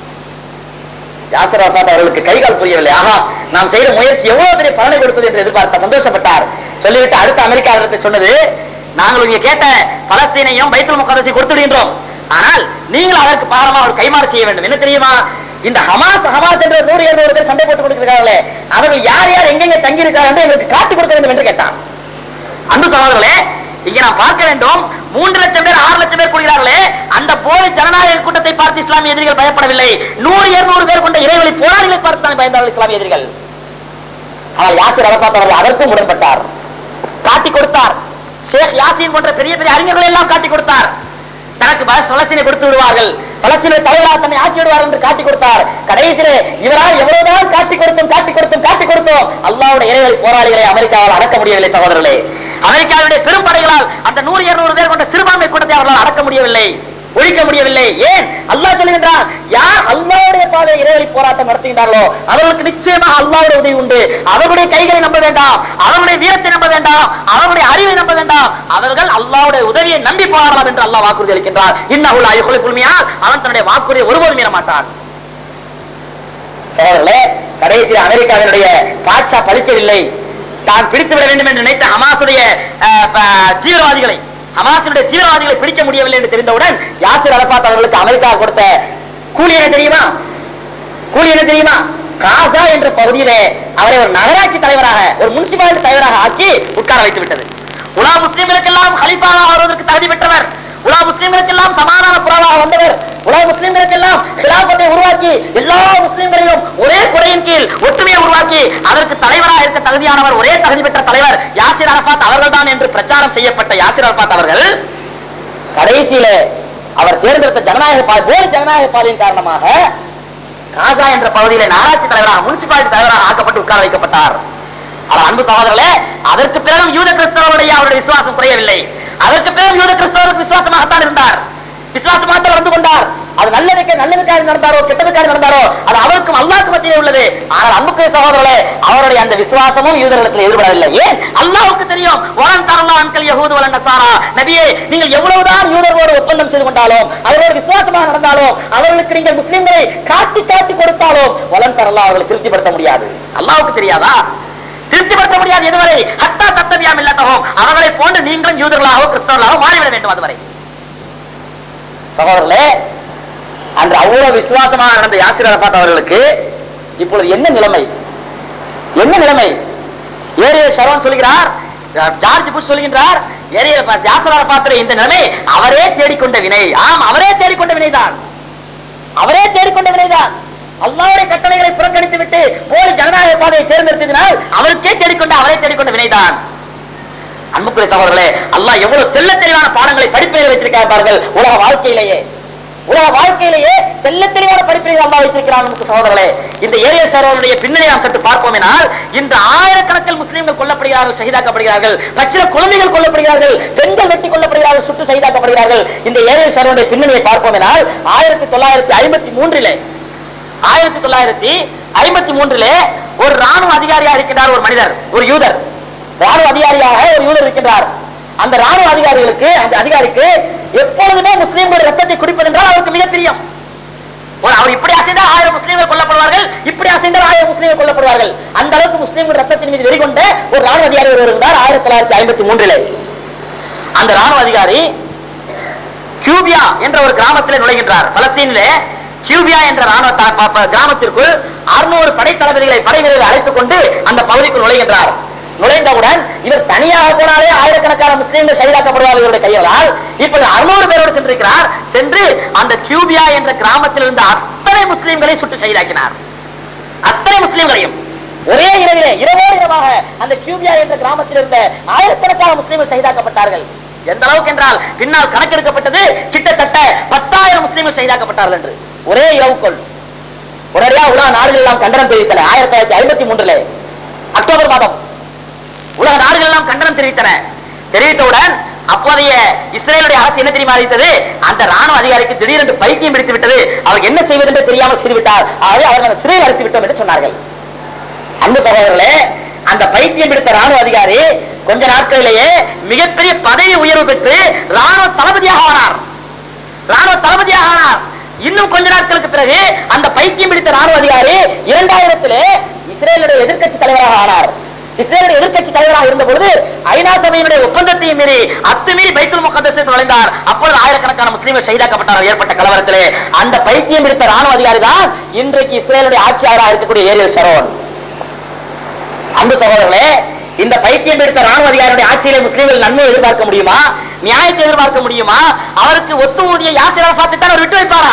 யாசர் அரபாத் அவர்களுக்கு கைகால் புரியவில்லை ஆஹா நாம் செய்த முயற்சி எவ்வளவு பெரிய பலனை கொடுத்தது என்று எதிர்பார்த்த சந்தோஷப்பட்டார் சொல்லிவிட்டு அடுத்த அமெரிக்காவிடத்தை சொன்னது நாங்கள் இங்க கேட்ட பலஸ்தீனையும் பைத்துல் முகதஸை கொடுத்து விடுகின்றோம் ஆனால் நீங்கள் அதற்கு பாரமா ஒரு கைமாறு செய்ய வேண்டும் என்ன தெரியுமா இந்த ஹமாஸ் ஹமாஸ் என்ற நூறு இருநூறு பேர் சண்டை போட்டுக் கொடுக்கிறார்களே அவர்கள் யார் யார் எங்கெங்க தங்கி இருக்கிறார்கள் என்று எங்களுக்கு காட்டிக் கொடுக்க வேண்டும் என்று கேட்டான் அன்பு சகோதரர்களே இங்க நாம் பார்க்க வேண்டும் மூன்று லட்சம் பேர் ஆறு லட்சம் பேர் கூடுகிறார்களே அந்த போலி ஜனநாயக கூட்டத்தை பார்த்து இஸ்லாமிய எதிரிகள் பயப்படவில்லை நூறு இருநூறு பேர் கொண்ட இறைவழி போராளிகளை பார்த்து தான் பயந்தார்கள் இஸ்லாமிய எதிரிகள் ஆனால் யாசிர் அரபாத் அவர்கள் அதற்கும் உடன்பட்டார் காட்டி கொடுத்தார் ஷேக் யாசின் போன்ற பெரிய பெரிய அறிஞர்கள் எல்லாம் காட்டி கொடுத்தார் தனக்கு பல பலஸ்தீனை கொடுத்து விடுவார்கள் பலஸ்தீனை தலைவராக தன்னை ஆக்கி விடுவார் என்று காட்டி கொடுத்தார் கடைசியிலே இவரால் எவ்வளவுதான் காட்டி கொடுத்தும் காட்டி கொடுத்தும் காட்டி கொடுத்தோம் அல்லாவுடைய இறைவழி போராளிகளை அமெரிக்காவால் அடக்க முடியவில்லை சகோதரர்களே அமெரிக்காவுடைய பெரும் படைகளால் அந்த நூறு இருநூறு பேர் கொண்ட சிறுபான்மை கூட்டத்தை அவர்களால் அடக்க முடியவில்லை ஒழிக்க முடியவில்லை ஏன் அல்லாஹ் சொல்லுகின்றான் யார் அல்லாஹ்வுடைய பாதை இறைவழி போராட்டம் நடத்துகின்றார்களோ அவர்களுக்கு நிச்சயமாக அல்லாஹ்வுடைய உதவி உண்டு அவர்களுடைய கைகளை நம்ப வேண்டாம் அவர்களுடைய வீரத்தை நம்ப வேண்டாம் அவர்களுடைய அறிவை நம்ப வேண்டாம் அவர்கள் அல்லாஹ்வுடைய உதவியை நம்பி போராடலாம் என்று அல்லாஹ் வாக்குறுதி அளிக்கின்றார் இன்னஹுல் அயுகுல் புல்மியால் அவன் தன்னுடைய வாக்குறுதியை ஒருபோதும் மீற மாட்டான் சகோதரர்களே கடைசியில் அமெரிக்காவினுடைய பாட்சா பலிக்கவில்லை தான் பிடித்து விட வேண்டும் என்று நினைத்த ஹமாசுடைய அஹ், ப- தீவிரவாதிகளை ஹமாஸினுடைய தீவிரவாதிகளை பிடிக்க முடியவில்லை என்று தெரிந்தவுடன் யாசிர் அரபாத் அவர்களுக்கு அமெரிக்கா கொடுத்த கூலி என்ன தெரியுமா கூலி என்ன தெரியுமா காசா என்ற பகுதியிலே அவரை ஒரு நகராட்சி தலைவராக ஒரு முனிசிபாலிட்டி தலைவராக ஆக்கி உட்கார வைத்து விட்டது உலா முஸ்லிம்களுக்கெல்லாம் ஹலிஃபாவாக வருவதற்கு தகுதி பெற்றவர் உலா முஸ்லிம்களுக்கெல்லாம் சமாதான புறாவாக வந்தவர் உலக முஸ்லிம்களுக்கெல்லாம் கிலாபத்தை உருவாக்கி எல்லா முஸ்லிம்களையும் ஒரே குறையின் கீழ் ஒற்றுமையை உருவாக்கி அதற்கு தலைவராக இருக்க தகுதியானவர் ஒரே தகுதி பெற்ற தலைவர் யாசிர் அரபாத் அவர்கள்தான் என்று பிரச்சாரம் செய்யப்பட்ட யாசிர் அரபாத் அவர்கள் கடைசியில அவர் தேர்ந்தெடுத்த ஜனநாயக பாதை போலி ஜனநாயக பாதையின் காரணமாக காசா என்ற பகுதியில நகராட்சி தலைவராக முனிசிபாலிட்டி தலைவராக ஆக்கப்பட்டு உட்கார வைக்கப்பட்டார் ஆனால் அன்பு சகோதரர்களே அதற்கு பிறகும் யூத கிறிஸ்தவருடைய அவருடைய விசுவாசம் குறையவில்லை அதற்கு பிறகு யூத கிறிஸ்தவருக்கு விசுவாசமாகத்தான் இருந்தார் விசுவாசமாக நடந்து கொண்டார் அது நல்லதுக்கு நல்லதுக்காக நடந்தாரோ கெட்டதுக்காக நடந்தாரோ அது அவருக்கும் அல்லாஹ்க்கு மத்தியிலே உள்ளது ஆனால் அன்புக்கு சகோதரர்களே அவருடைய அந்த விசுவாசமும் யூதர்களிடத்தில் ஈடுபடவில்லை ஏன் அல்லாஹ்வுக்கு தெரியும் வலன் தரலா அன்கல் யஹூது வலன் நசாரா நபியே நீங்கள் எவ்வளவுதான் யூதர்களோடு ஒப்பந்தம் செய்து கொண்டாலும் அவரோடு விசுவாசமாக நடந்தாலும் அவர்களுக்கு நீங்கள் முஸ்லிம்களை காட்டி காட்டி கொடுத்தாலும் வலன் தரலா அவர்களை திருப்திப்படுத்த முடியாது அல்லாஹ்வுக்கு தெரியாதா திருப்திப்படுத்த முடியாது எதுவரை ஹத்தா தத்தவியாம் இல்லத்தகும் அவர்களை போன்று நீங்களும் யூதர்களாகவோ கிறிஸ்தவர்களாகவோ மாறிவிட வேண்டும் அதுவரை சகோதரர்களே அன்று அவ்வளவு விசுவாசமாக நடந்த யாசிர் அரபாத் அவர்களுக்கு இப்பொழுது என்ன நிலைமை என்ன நிலைமை ஏரியல் ஷரோன் சொல்கிறார் ஜார்ஜ் புஷ் சொல்கின்றார் ஏரியல் யாசிர் அரபாத்துடைய இந்த நிலைமை அவரே தேடிக்கொண்ட வினை ஆம் அவரே தேடிக்கொண்ட வினைதான் அவரே தேடிக்கொண்ட வினைதான் அல்லாவுடைய கட்டளைகளை புறக்கணித்து விட்டு போலி ஜனநாயக பாதையை தேர்ந்தெடுத்ததினால் அவருக்கே தேடிக்கொண்ட அவரே தேடிக்கொண்ட வினைதான் அன்புக்குரிய சகோதரர்களே அல்லாஹ் எவ்வளவு தெள்ள தெளிவான பாடங்களை படிப்பையில் வைத்திருக்கிறார் பாருங்கள் உலக வாழ்க்கையிலேயே உலக வாழ்க்கையிலேயே தெள்ள தெளிவான படிப்பினை அல்லாஹ் வைத்திருக்கிறார் நமக்கு சகோதரர்களே இந்த ஏரிய சரோனுடைய பின்னணி நாம் சற்று பார்ப்போமெனால் இன்று ஆயிரக்கணக்கில் முஸ்லிம்கள் கொல்லப்படுகிறார்கள் ஷஹீதாக்கப்படுகிறார்கள் பச்சில குழந்தைகள் கொல்லப்படுகிறார்கள் பெண்கள் வெட்டி கொல்லப்படுகிறார்கள் சுட்டு ஷஹீதாக்கப்படுகிறார்கள் இந்த ஏரிய சரோனுடைய பின்னணியை பார்ப்போமெனால் ஆயிரத்தி தொள்ளாயிரத்தி ஐம்பத்தி மூன்றிலே ஆயிரத்தி தொள்ளாயிரத்தி ஐம்பத்தி மூன்றிலே ஒரு ராணுவ அதிகாரியா இருக்கின்றார் ஒரு மனிதர் ஒரு யூதர் ராணுவ அதிகாரியாக ஒரு யூதர் இருக்கின்றார் அந்த ராணுவ அதிகாரிகளுக்கு அந்த அதிகாரிக்கு எப்பொழுதுமே முஸ்லீம்கள் ரத்தத்தை குடிப்பதென்றால் அவருக்கு மிக பிரியம் ஒரு அவர் இப்படி அசைந்தால் ஆயிரம் முஸ்லீம்கள் கொல்லப்படுவார்கள் இப்படி அசைந்தால் ஆயிரம் முஸ்லீம்கள் கொல்லப்படுவார்கள் அந்த அளவுக்கு முஸ்லீம்கள் ரத்தத்தின் மீது வெறிகொண்ட ஒரு ராணுவ அதிகாரி ஒருவர் இருந்தார் ஆயிரத்தி தொள்ளாயிரத்தி ஐம்பத்தி மூன்றிலே அந்த ராணுவ அதிகாரி கியூபியா என்ற ஒரு கிராமத்தில் நுழைகின்றார் பலஸ்தீனிலே கியூபியா என்ற ராணுவ த- ப- ப- கிராமத்திற்குள் அறுநூறு படை தளபதிகளை படை வீரர்களை அழைத்துக் கொண்டு அந்த பகுதிக்குள் நுழைகின்றார் நுழைந்தவுடன் இவர் தனியாக போனாலே ஆயிரக்கணக்கான முஸ்லீம்கள் ஷஹீதாக்கப்படுவார்கள் இவருடைய கையால் இப்போது அறுநூறு பேரோடு சென்றிருக்கிறார் சென்று அந்த கியூபியா என்ற கிராமத்தில் இருந்த அத்தனை முஸ்லீம்களை சுட்டு ஷஹீதாக்கினார் அத்தனை முஸ்லிம்களையும் ஒரே இரவிலே இரவோடு இரவாக அந்த கியூபியா என்ற கிராமத்தில் இருந்த ஆயிரக்கணக்கான முஸ்லிம்கள் ஷஹீதாக்கப்பட்டார்கள் எந்த அளவுக்கு என்றால் பின்னால் கணக்கெடுக்கப்பட்டது கிட்டத்தட்ட பத்தாயிரம் முஸ்லிம்கள் ஷஹீதாக்கப்பட்டார்கள் என்று ஒரே இரவுக்குள் உடனடியா உலக நாடுகள் எல்லாம் கண்டனம் தெரிவித்தன ஆயிரத்தி தொள்ளாயிரத்தி ஐம்பத்தி மூன்றுல அக்டோபர் மாதம் உலக நாடுகள் எல்லாம் கண்டனம் தெரிவித்தன தெரிவித்தவுடன் அப்போதைய இஸ்ரேலுடைய அரசு என்ன தெரியுமா அறிவித்தது அந்த ராணுவ அதிகாரிக்கு திடீரென்று பைத்தியம் பிடித்து விட்டது அவர் என்ன செய்வது என்று தெரியாமல் செய்து விட்டார் ஆகவே அவர்கள் அந்த சிறையில் அடைத்து விட்டோம் என்று சொன்னார்கள் அன்பு சகோதரர்களே அந்த பைத்தியம் பிடித்த ராணுவ அதிகாரி கொஞ்ச நாட்களிலேயே மிகப்பெரிய பதவி உயர்வு பெற்று ராணுவ தளபதியாக ஆனார் ராணுவ தளபதியாக ஆனார் இன்னும் கொஞ்ச நாட்களுக்கு பிறகு அந்த பைத்தியம் பிடித்த ராணுவ அதிகாரி இரண்டாயிரத்திலே இஸ்ரேலுடைய எதிர்க்கட்சி தலைவராக ஆனார் இஸ்ரேலுடைய எதிர்க்கட்சி தலைவராக இருந்த பொழுது ஐநா சபையினுடைய ஒப்பந்தத்தையும் மீறி அத்துமீறி பைத்துல் முகத்தஸுக்கு நுழைந்தார் அப்பொழுது ஆயிரக்கணக்கான முஸ்லீம்கள் ஷஹீதாக்கப்பட்டார்கள் ஏற்பட்ட கலவரத்திலே அந்த பைத்தியம் பிடித்த ராணுவ அதிகாரி தான் இன்றைக்கு இஸ்ரேலுடைய ஆட்சியாளராக இருக்கக்கூடிய ஏரியல் ஷரோன் அன்பு சகோதரர்களே இந்த பைத்தியம் பிடித்த ராணுவ அதிகாரியுடைய ஆட்சியிலே முஸ்லீம்கள் நன்மை எதிர்பார்க்க முடியுமா நியாயத்தை எதிர்பார்க்க முடியுமா அவருக்கு ஒத்து ஊதிய யாசிர் அரபாத்தை தான் அவர் விட்டு வைப்பாரா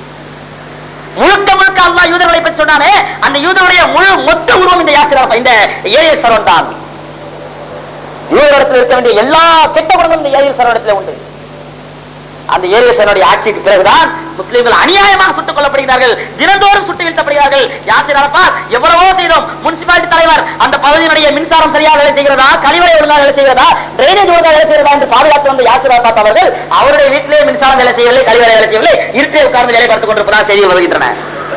முழுக்க முழுக்க அல்லாஹ் யூதர்களை பற்றி சொன்னானே அந்த யூதருடைய முழு மொத்த உருவம் இந்த யாசிர் அரபா இந்த ஏரியல் சரவன் தான் யூதரிடத்தில் இருக்க வேண்டிய எல்லா கெட்ட குணங்களும் இந்த ஏரியல் சரவணத்தில் உண்டு அந்த ஏரியசனுடைய ஆட்சிக்கு பிறகுதான் முஸ்லிம்கள் அநியாயமாக சுட்டுக் கொல்லப்படுகிறார்கள் தினந்தோறும் சுட்டு வீழ்த்தப்படுகிறார்கள் யாசிர் அரபாத் எவ்வளவோ செய்தோம் முனிசிபாலிட்டி தலைவர் அந்த பகுதியினுடைய மின்சாரம் சரியாக வேலை செய்கிறதா கழிவறை ஒழுங்காக வேலை செய்கிறதா டிரைனேஜ் ஒழுங்காக வேலை செய்கிறதா என்று பாதுகாத்து வந்த யாசிர் அரபாத் அவர்கள் அவருடைய வீட்டிலே மின்சாரம் வேலை செய்யவில்லை கழிவறை வேலை செய்யவில்லை இருட்டே உட்கார்ந்து வேலை பார்த்துக் கொண்டிருப்பதா செய்திகள் வருகின்றன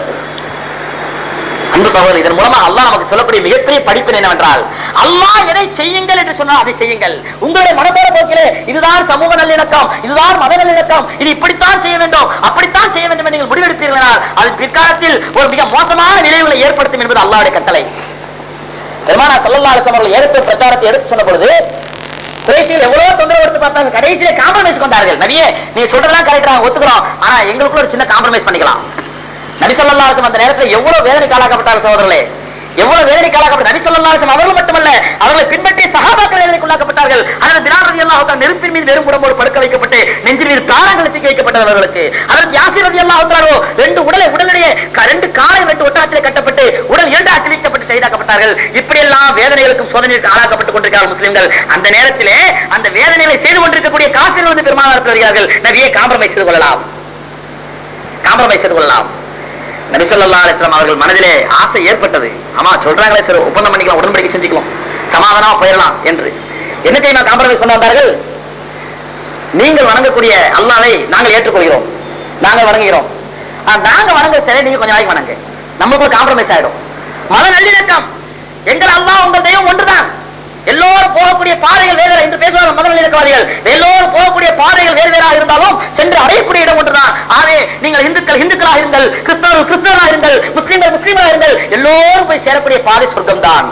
அன்பு சகோதரர் இதன் மூலமா அல்லாஹ் நமக்கு சொல்லக்கூடிய மிகப்பெரிய படிப்பு என்னவென்றால் அல்லாஹ் எதை செய்யுங்கள் என்று சொன்னால் அதை செய்யுங்கள் உங்களுடைய மனப்போற போக்கிலே இதுதான் சமூக நல்லிணக்கம் இதுதான் மத நல்லிணக்கம் இது இப்படித்தான் செய்ய வேண்டும் அப்படித்தான் செய்ய வேண்டும் என்று நீங்கள் முடிவெடுப்பீர்களால் அது பிற்காலத்தில் ஒரு மிக மோசமான விளைவுகளை ஏற்படுத்தும் என்பது அல்லாஹ்வுடைய கட்டளை பெருமானா சல்லல்லாஹு அலைஹி வஸல்லம் அவர்கள் ஏகத்துவ பிரச்சாரத்தை எடுத்து சொன்ன பொழுது குறைசிகள் எவ்வளவு தொந்தரவு எடுத்து பார்த்தாங்க கடைசியில காம்ப்ரமைஸ் கொண்டார்கள் நபியே நீ சொல்றதெல்லாம் கரெக்டா ஒத்துக்கிறோம் ஆனா எங்களுக்குள்ள ஒரு சின்ன காம்ப்ரமைஸ் பண்ணிக்கலாம் நபி ஸல்லல்லாஹு அலைஹி வஸல்லம் அந்த நேரத்தில் எவ்வளவு வேதனைக்கு ஆளாக்கப்பட்டார்கள் சகோதரர்களே எவ்வளவு வேதனைக்கு ஆளாக்கப்பட்ட நபி ஸல்லல்லாஹு அலைஹி வஸல்லம் அவர்கள் மட்டுமல்ல அவர்களை பின்பற்றி சஹாபாக்கள் வேதனைக்கு உள்ளாக்கப்பட்டார்கள் அதனால் பிலால் ரலியல்லாஹு தஆலா நெருப்பின் மீது வெறும் உடம்போடு படுக்க வைக்கப்பட்டு நெஞ்சின் மீது தாரங்கள் தூக்கி வைக்கப்பட்டது அவர்களுக்கு அதற்கு யாசிர் ரலியல்லாஹு தஆலா ரெண்டு உடலை உடலிடையே க- ரெண்டு காலை ரெண்டு ஒட்டகத்திலே கட்டப்பட்டு உடல் இரண்டு அக்கிழிக்கப்பட்டு செய்தாக்கப்பட்டார்கள் இப்படியெல்லாம் வேதனைகளுக்கும் சோதனைகளுக்கு ஆளாக்கப்பட்டுக் கொண்டிருக்கிறார்கள் முஸ்லிம்கள் அந்த நேரத்திலே அந்த வேதனைகளை செய்து கொண்டிருக்கக்கூடிய காஃபிர்கள் வந்து பெருமானார் வருகிறார்கள் நபியை காம்ப்ரமைஸ் செய்து கொள்ளலாம் காம்ப்ரமைஸ் செய்து கொள்ளலாம் நபி ஸல்லல்லாஹு அலைஹி வஸல்லம் அவர்கள் மனதிலே ஆசை ஏற்பட்டது ஆமா சொல்றாங்களே சரி ஒப்பந்தம் பண்ணிக்கலாம் உடன்படிக்கை செஞ்சுக்கலாம் சமாதானமா போயிடலாம் என்று என்ன தெரியுமா காம்ப்ரமைஸ் பண்ண வந்தார்கள் நீங்கள் வணங்கக்கூடிய அல்லாவை நாங்கள் ஏற்றுக்கொள்கிறோம் நாங்கள் வணங்குகிறோம் ஆ, நாங்க வணங்குற சரி நீங்க கொஞ்ச நாளைக்கு வணங்க நமக்குள்ள காம்ப்ரமைஸ் ஆயிடும் மத நல்லிணக்கம் எங்கள் அல்லாஹ் உங்கள் தெய்வம் ஒன்றுதான் எல்லோரும் போகக்கூடிய பாதைகள் வேறு வேறு என்று பேசுவார்கள் மத நல்லிணக்கவாதிகள் எல்லோரும் போகக்கூடிய பாதைகள் வேறு வேறாக இருந்தாலும் சென்று அடையக்கூடிய இடம் ஒன்றுதான் ஆகவே நீங்கள் இந்துக்கள் இந்துக்களாக இருங்கள் கிறிஸ்தவர்கள் கிறிஸ்தவராக இருங்கள் முஸ்லிம்கள் முஸ்லிம்களாக இருங்கள் எல்லோரும் போய் சேரக்கூடிய பாதை சொர்க்கம்தான்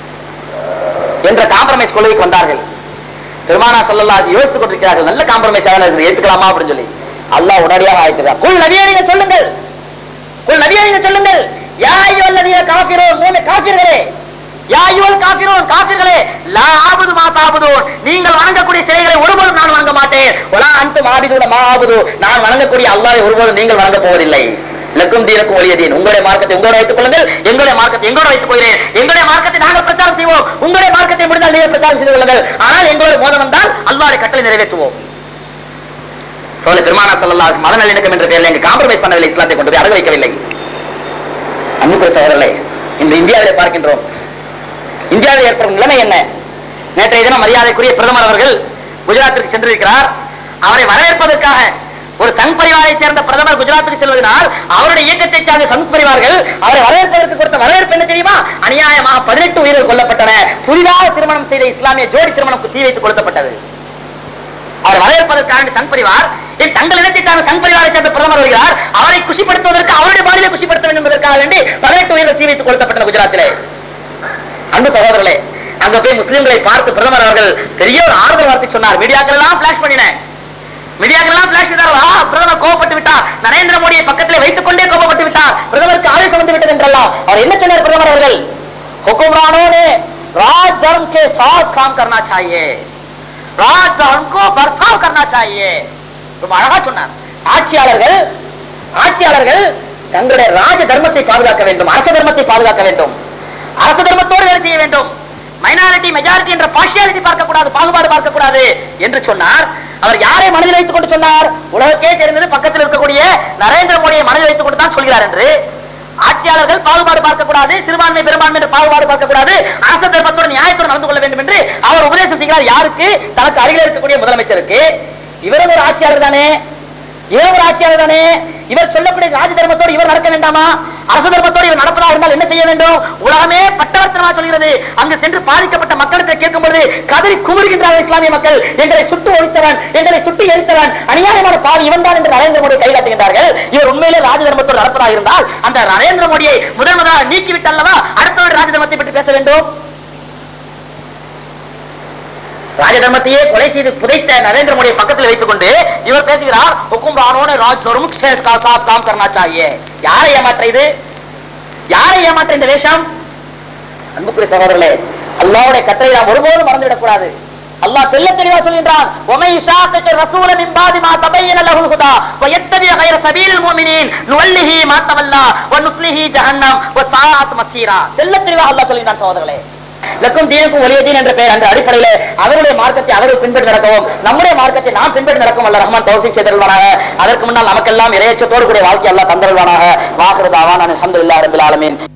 என்ற காம்ப்ரமைஸ் கொள்கைக்கு வந்தார்கள் பெருமானா சல்லல்லாஹு யோசித்துக் கொண்டிருக்கிறார்கள் நல்ல காம்ப்ரமைஸ் ஆக இருக்குது ஏத்துக்கலாமா அப்படின்னு சொல்லி அல்லாஹ் உடனடியாக ஆயத்துறார் குல் நபியே நீங்க சொல்லுங்கள் குல் நபியே நீங்க சொல்லுங்கள் யா அய்யுஹல்லதீன காஃபிரூன் மூணு காஃபிர்களே யா அய்யுஹல் காஃபிரூன் காஃபிர்களே லா ஆபுது மா தாபுதூன் நீங்கள் வணங்கக்கூடிய சிலைகளை ஒருபோதும் நான் வணங்க மாட்டேன் வலா அன்தும் ஆபிதுன மா ஆபுது நான் வணங்கக்கூடிய அல்லாஹ்வை ஒருபோதும் நீங்கள் வணங்க போவதில்லை லக்கும் தீனுக்கும் ஒளிய தீன் உங்களுடைய மார்க்கத்தை உங்களோட வைத்துக் கொள்ளுங்கள் எங்களுடைய மார்க்கத்தை எங்களோட வைத்துக் கொள்கிறேன் எங்களுடைய மார்க்கத்தை நாங்கள் பிரச்சாரம் செய்வோம் உங்களுடைய மார்க்கத்தை முடிந்தால் நீங்கள் பிரச்சாரம் செய்து கொள்ளுங்கள் ஆனால் எங்களோட மோதம் வந்தால் அல்லாஹ்வுடைய கட்டளை நிறைவேற்றுவோம் சோழ பெருமானா சொல்லலாம் மத நல்லிணக்கம் என்ற பெயரில் எங்க காம்ப்ரமைஸ் பண்ணவில்லை இஸ்லாத்தை கொண்டு போய் அடகு வைக்கவில்லை அன்புக்குரிய சகோதரர்களே இன்று இந்தியாவிலே பார்க்கின்றோம் இந்தியாவில் ஏற்படும் நிலைமை என்ன நேற்றைய தினம் மரியாதைக்குரிய பிரதமர் அவர்கள் குஜராத்திற்கு சென்றிருக்கிறார் அவரை வரவேற்பதற்காக ஒரு சங் பரிவாரை சேர்ந்த பிரதமர் குஜராத்துக்கு செல்வதனால் அவருடைய இயக்கத்தை சார்ந்த சங் பரிவார்கள் அவரை வரவேற்பதற்கு கொடுத்த வரவேற்பு என்ன தெரியுமா அநியாயமாக பதினெட்டு உயிர்கள் கொல்லப்பட்டன புதிதாக திருமணம் செய்த இஸ்லாமிய ஜோடி திருமணம் தீ வைத்து கொளுத்தப்பட்டது அவர் வரவேற்பதற்காக சங் பரிவார் என் தங்கள் இனத்தை சார்ந்த சங் பரிவாரை சேர்ந்த பிரதமர் வருகிறார் அவரை குஷிப்படுத்துவதற்கு அவருடைய பாடியிலே குஷிப்படுத்த வேண்டும் என்பதற்காக வேண்டி பதினெட்டு உயிர்கள் தீ வைத்து கொளுத்தப்பட்டன குஜராத்திலே அன்பு சகோதரர்களே அங்க போய் முஸ்லிம்களை பார்த்து பிரதமர் அவர்கள் பெரிய ஒரு ஆறுதல் வார்த்தை சொன்னார் மீடியாக்கள் எல்லாம் பிளாஷ் பண்ணினேன் மீடியாக்கள் எல்லாம் பிளாஷ் செய்தார்கள் ஆ பிரதமர் கோபப்பட்டு விட்டார் நரேந்திர மோடியை பக்கத்தில் வைத்துக் கொண்டே கோபப்பட்டு விட்டார் பிரதமருக்கு ஆவேசம் வந்து விட்டது என்றெல்லாம் அவர் என்ன சொன்னார் பிரதமர் அவர்கள் हुक्मरानों ने राज धर्म के साथ काम करना चाहिए ராஜ் தர்மம் கோ பர்தாவ் கர்னா சாயே ரொம்ப அழகா சொன்னார் ஆட்சியாளர்கள் ஆட்சியாளர்கள் தங்களுடைய ராஜ தர்மத்தை பாதுகாக்க வேண்டும் அரச தர்மத்தை பாதுகாக்க வேண்டும் அரச தர்மத்தோடு வேலை செய்ய வேண்டும் மைனாரிட்டி மெஜாரிட்டி என்ற பார்ஷியாலிட்டி பார்க்க கூடாது பாகுபாடு பார்க்க கூடாது என்று சொன்னார் அவர் யாரை மனதில் வைத்துக் கொண்டு சொன்னார் உலகக்கே தெரிந்தது பக்கத்தில் இருக்கக்கூடிய நரேந்திர மோடியை மனதில் வைத்துக் கொண்டு தான் சொல்கிறார் என்று ஆட்சியாளர்கள் பாகுபாடு பார்க்கக்கூடாது சிறுபான்மை பெரும்பான்மை என்று பாகுபாடு பார்க்கக்கூடாது அரச தர்மத்தோடு நியாயத்தோடு நடந்து கொள்ள வேண்டும் என்று அவர் உபதேசம் செய்கிறார் யாருக்கு தனக்கு அருகில் இருக்கக்கூடிய முதலமைச்சருக்கு இவரும் ஒரு ஆட்சியாளர் தானே இவர் ஒரு ஆட்சியாளர் தானே இவர் சொல்லக்கூடிய ராஜ தர்மத்தோடு இவர் நடக்க வேண்டாமா அரச தர்மத்தோடு இவர் நடப்பதாக இருந்தால் என்ன செய்ய வேண்டும் உலகமே பட்டவர்த்தனமா சொல்கிறது அங்கு சென்று பாதிக்கப்பட்ட மக்களிடத்தில் கேட்கும் பொழுது கதறி குமுறுகின்றார்கள் இஸ்லாமிய மக்கள் எங்களை சுட்டு ஒழித்தவன் எங்களை சுட்டு எரித்தவன் அநியாயமான பாவி இவன் தான் என்று நரேந்திர மோடி கைகாட்டுகின்றார்கள் இவர் உண்மையிலே ராஜ தர்மத்தோடு நடப்பதாக இருந்தால் அந்த நரேந்திர மோடியை முதல் முதலாக நீக்கிவிட்டு அல்லவா அடுத்தவர் ராஜ தர்மத்தை பற்றி பேச வேண்டும் ராஜதர்மத்தையே கொலை செய்து புதைத்த நரேந்திர மோடியை பக்கத்தில் வைத்துக் கொண்டு இவர் பேசுகிறார் ஹுக்கும் ராணோன ராஜ் தர்முக் சே கா சாத் காம் கர்னா சாயே யாரை ஏமாற்ற இது யாரை ஏமாற்ற இந்த வேஷம் அன்புக்குரிய சகோதரர்களே அல்லாஹ்வுடைய கட்டளை நாம் ஒருபோதும் மறந்துவிடக் கூடாது அல்லாஹ் தெள்ள தெளிவா சொல்கின்றான் وَمَن يُشَاقِقِ الرَّسُولَ مِن بَعْدِ مَا تَبَيَّنَ لَهُ الْهُدَى وَيَتَّبِعْ غَيْرَ سَبِيلِ الْمُؤْمِنِينَ نُوَلِّهِ مَا تَوَلَّى وَنُصْلِهِ جَهَنَّمَ وَسَاءَتْ مَصِيرًا தெள்ள தெளிவா அல்லாஹ் சொல்கின்றான் சகோதரர்களே லக்கும் தீனுக்கும் ஒளிய தீன் என்ற பெயர் என்ற அடிப்படையில் அவருடைய மார்க்கத்தை அவர்கள் பின்பற்றி நடக்கவும் நம்முடைய மார்க்கத்தை நாம் பின்பற்றி நடக்கும் அல்ல ரஹ்மான் தௌஃபீக் செய்தருள்வானாக அதற்கு முன்னால் நமக்கெல்லாம் இறையச்சத்தோடு கூடிய வாழ்க்கை எல்லாம் தந்தருள்வானாக வாக்குறதாவான் அல்ஹம்துலில்லாஹி ரப்பில் ஆலமீன்